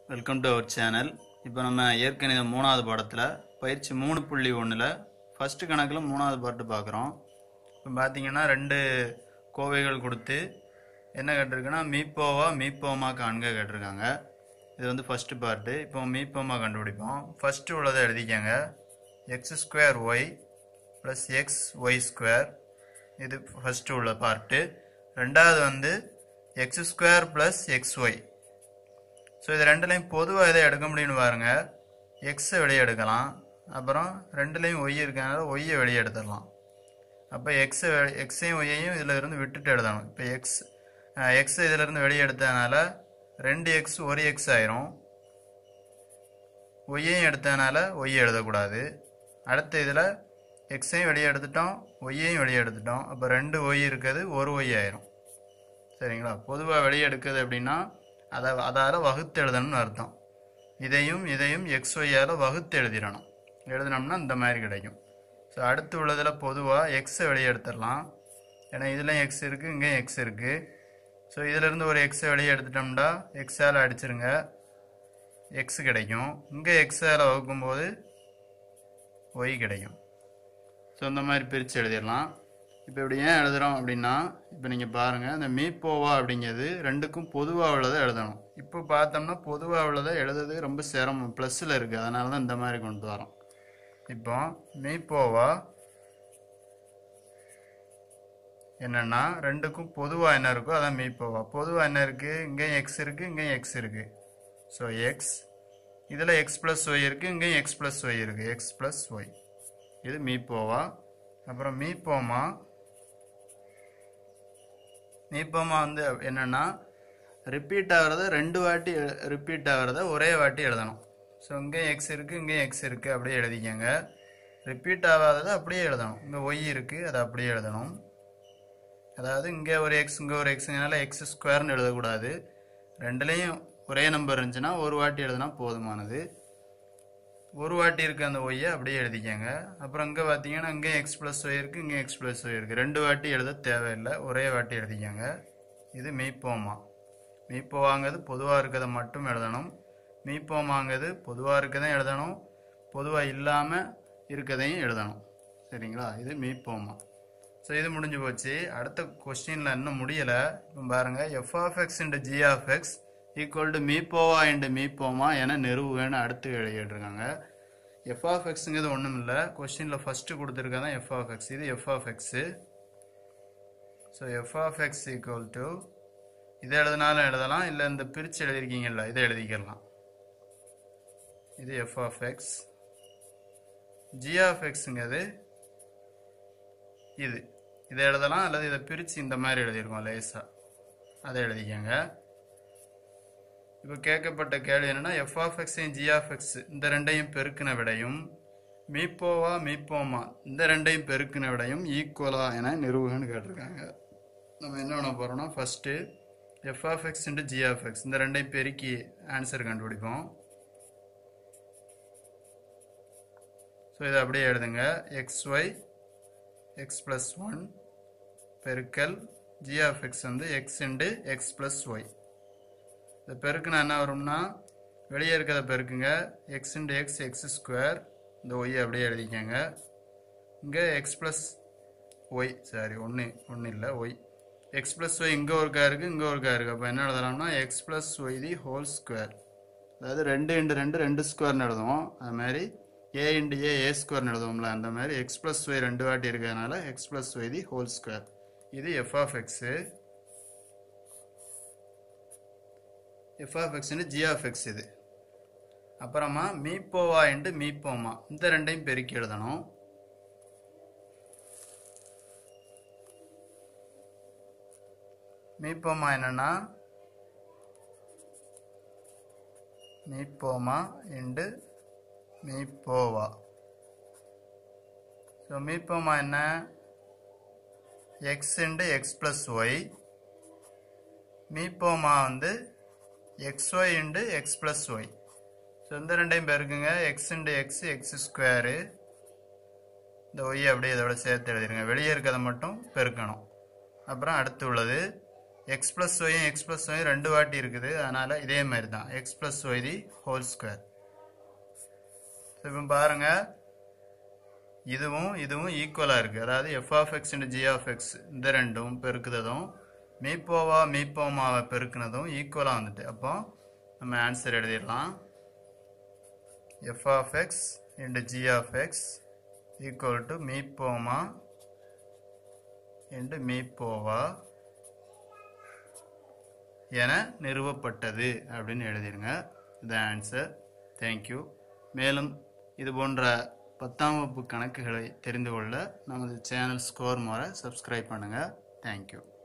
welcome to our channel இப்போ நம்ம ஏற்கனவே மூணாவது பாடத்தில் பயிற்சி மூணு புள்ளி ஒன்றில் ஃபஸ்ட்டு கணக்கில் மூணாவது பாட்டு பார்க்குறோம் இப்போ பார்த்தீங்கன்னா ரெண்டு கோவைகள் கொடுத்து என்ன கேட்டிருக்குன்னா மீப்போவா மீப்போமா காண்க கேட்டிருக்காங்க இது வந்து ஃபஸ்ட்டு பார்ட்டு இப்போ மீப்போமா கண்டுபிடிப்போம் ஃபஸ்ட்டு உள்ளதை எழுதிக்கங்க x square y plus x y square இது ஃபஸ்ட்டு உள்ள பார்ட்டு ரெண்டாவது வந்து x square plus x y so இது ரெண்டுலையும் பொதுவாக எதை எடுக்க முடியும்னு பாருங்க எக்ஸை வெளியே எடுக்கலாம் அப்புறம் ரெண்டுலேயும் ஒய் இருக்கனால ஒய்யை வெளியே எடுத்துடலாம் அப்போ எக்ஸை எக்ஸையும் ஒய்யையும் இதில் இருந்து விட்டுட்டு எழுதணும் இப்போ எக்ஸ் எக்ஸ் இதில் இருந்து வெளியே எடுத்ததுனால ரெண்டு எக்ஸ் ஒரு எக்ஸ் ஆயிரும் ஒய்யையும் எடுத்ததுனால ஒய்யை எழுதக்கூடாது அடுத்த இதில் எக்ஸையும் வெளியே எடுத்துட்டோம் ஒய்யையும் வெளியே எடுத்துட்டோம் அப்போ ரெண்டு ஒய் இருக்குது ஒரு ஒய் ஆயிரும் சரிங்களா பொதுவாக வெளியே எடுக்குது அப்படின்னா அதை அதால் வகுத்து எழுதணும்னு அர்த்தம் இதையும் இதையும் எக்ஸ் ஒய்யால் வகுத்து எழுதிடணும் எழுதினோம்னா இந்த மாதிரி கிடைக்கும் ஸோ அடுத்து உள்ளதில் பொதுவாக எக்ஸை வெளியே எடுத்துடலாம் ஏன்னா இதில் எக்ஸ் இருக்குது இங்கேயும் எக்ஸ் இருக்குது ஸோ இதிலிருந்து ஒரு எக்ஸை வெளியே எடுத்துட்டோம்னா எக்ஸால் அடிச்சிருங்க எக்ஸ் கிடைக்கும் இங்கே எக்ஸால் வகுக்கும்போது ஒய் கிடைக்கும் ஸோ இந்த மாதிரி பிரித்து எழுதிடலாம் இப்போ இப்படி ஏன் எழுதுகிறோம் அப்படின்னா இப்போ நீங்கள் பாருங்கள் இந்த மீப்போவா அப்படிங்கிறது ரெண்டுக்கும் பொதுவாக உள்ளதை எழுதணும் இப்போ பார்த்தோம்னா பொதுவாக உள்ளதை எழுதுறது ரொம்ப சிரமம் ப்ளஸ்ஸில் இருக்குது அதனால தான் இந்த மாதிரி கொண்டு வரோம் இப்போ மீப்போவா என்னென்னா ரெண்டுக்கும் பொதுவாக என்ன இருக்கோ அதான் மீப்போவா பொதுவாக என்ன இருக்குது இங்கேயும் எக்ஸ் இருக்குது இங்கேயும் எக்ஸ் இருக்குது ஸோ எக்ஸ் இதில் எக்ஸ் ப்ளஸ் ஒய் இருக்குது இங்கேயும் எக்ஸ் ப்ளஸ் ஒய் இருக்குது எக்ஸ் ப்ளஸ் ஒய் இது மீப்போவா அப்புறம் மீப்போமா மீப்போமா வந்து என்னென்னா ரிப்பீட் ஆகிறத ரெண்டு வாட்டி ரிப்பீட் ஆகிறத ஒரே வாட்டி எழுதணும் ஸோ இங்கேயும் எக்ஸ் இருக்குது இங்கேயும் எக்ஸ் இருக்குது அப்படியே எழுதிக்கங்க ரிப்பீட் ஆகாததை அப்படியே எழுதணும் இங்கே ஒய் இருக்குது அதை அப்படியே எழுதணும் அதாவது இங்கே ஒரு எக்ஸ் இங்கே ஒரு எக்ஸுங்கனால எக்ஸ் ஸ்கொயர்னு எழுதக்கூடாது ரெண்டுலேயும் ஒரே நம்பர் இருந்துச்சுன்னா ஒரு வாட்டி எழுதினா போதுமானது ஒரு வாட்டி இருக்க அந்த ஒய்யை அப்படியே எழுதிக்கங்க அப்புறம் இங்கே பார்த்தீங்கன்னா இங்கே எக்ஸ் ப்ளஸ் ஒய் இருக்குது இங்கே எக்ஸ் ப்ளஸ் ஒய் இருக்குது ரெண்டு வாட்டி எழுத தேவையில்லை ஒரே வாட்டி எழுதிக்கங்க இது மீப்போமா மீப்போவாங்கிறது பொதுவாக இருக்கிறத மட்டும் எழுதணும் மீப்போமாங்கிறது பொதுவாக இருக்கதையும் எழுதணும் பொதுவாக இல்லாமல் இருக்கதையும் எழுதணும் சரிங்களா இது மீப்போமா ஸோ இது முடிஞ்சு போச்சு அடுத்த கொஸ்டினில் இன்னும் முடியலை இப்போ பாருங்கள் f of x into g of x equal to மீப்போவா இன்டு மீப்போமா என நிறுவுவேன்னு அடுத்து எழுதிட்டுருக்காங்க எஃப் ஆஃப் எக்ஸுங்கிறது ஒன்றும் இல்லை கொஸ்டினில் ஃபஸ்ட்டு கொடுத்துருக்கதான் எஃப் ஆஃப் எக்ஸ் இது f of x so f of x equal to இதை எழுதினாலும் எழுதலாம் இல்லை இந்த பிரித்து எழுதிருக்கீங்கல்ல இதை எழுதிக்கலாம் இது f of x g of எக்ஸுங்கிறது இது இதை எழுதலாம் அல்லது இதை பிரித்து இந்த மாதிரி எழுதியிருக்கோம் லேசாக அதை எழுதிக்கங்க இப்போ கேட்கப்பட்ட கேள்வி என்னன்னா எஃப் ஆஃப் எக்ஸையும் ஜி ஆஃப் எக்ஸ் இந்த ரெண்டையும் பெருக்கின விடையும் மீப்போவா மீப்போமா இந்த ரெண்டையும் பெருக்கின விடையும் ஈக்குவலா என நிறுவுகன்னு கேட்டிருக்காங்க நம்ம என்ன பண்ண போகிறோம்னா first f of x into g of x இந்த ரெண்டையும் பெருக்கி ஆன்சர் கண்டுபிடிப்போம் ஸோ இதை அப்படியே எழுதுங்க x y x plus one பெருக்கல் ஜி ஆஃப் எக்ஸ் வந்து x into x plus y இந்த பெருக்குனா என்ன வரும்னா வெளியே இருக்கிறத பெருக்குங்க x into x x square இந்த ஒய் அப்படியே எழுதிக்கங்க இங்கே எக்ஸ் ப்ளஸ் ஒய் சாரி ஒன்று ஒன்றும் இல்லை ஒய் எக்ஸ் ப்ளஸ் ஒய் இங்கே ஒருக்கா இருக்குது இங்கே ஒருக்கா இருக்குது அப்போ என்ன எழுதலாம்னா x plus y the whole square அதாவது ரெண்டு இன்டு ரெண்டு ரெண்டு ஸ்கொயர்னு எழுதுவோம் அது மாதிரி ஏ இன்டு ஏ ஏ ஸ்கொயர்னு எழுதுவோம்ல அந்த மாதிரி எக்ஸ் ப்ளஸ் ஒய் ரெண்டு வாட்டி இருக்கிறதுனால x plus y the whole square இது f of x f of எக்ஸ்னு ஜி ஆஃப் எக்ஸ் இது அப்புறமா மீப்போவா இன்ட்டு மீப்போமா இந்த ரெண்டையும் பெருக்கி எழுதணும் மீப்போமா என்னன்னா மீப்போமா இன்டு மீப்போவா ஸோ மீப்போமா என்ன x into x plus y மீப்போமா வந்து x y into x plus y so இந்த ரெண்டையும் பெருக்குங்க x into x x square இந்த ஒய் அப்படியே இதோட சேர்த்து எழுதிருங்க வெளியே இருக்கிறத மட்டும் பெருக்கணும் அப்புறம் அடுத்து உள்ளது எக்ஸ் ப்ளஸ் ஒயும் எக்ஸ் ப்ளஸ் ஒயும் ரெண்டு வாட்டி இருக்குது அதனால் இதே மாதிரி தான் x plus y the whole square இப்போ பாருங்க இதுவும் இதுவும் ஈக்குவலாக இருக்குது அதாவது f of x into g of x இந்த ரெண்டும் பெருக்குறதும் மீப்போவா மீப்போமாவை பெருக்குனதும் ஈக்குவலாக வந்துட்டு அப்போ நம்ம ஆன்சர் எழுதிடலாம் f of x into g of x equal to மீப்போமா இன்டு மீப்போவா என நிறுவப்பட்டது அப்படின்னு எழுதிருங்க இது ஆன்சர் தேங்க்யூ மேலும் இது போன்ற பத்தாம் வகுப்பு கணக்குகளை தெரிந்து கொள்ள நமது சேனல் ஸ்கோர் முறை சப்ஸ்கிரைப் பண்ணுங்கள் தேங்க்யூ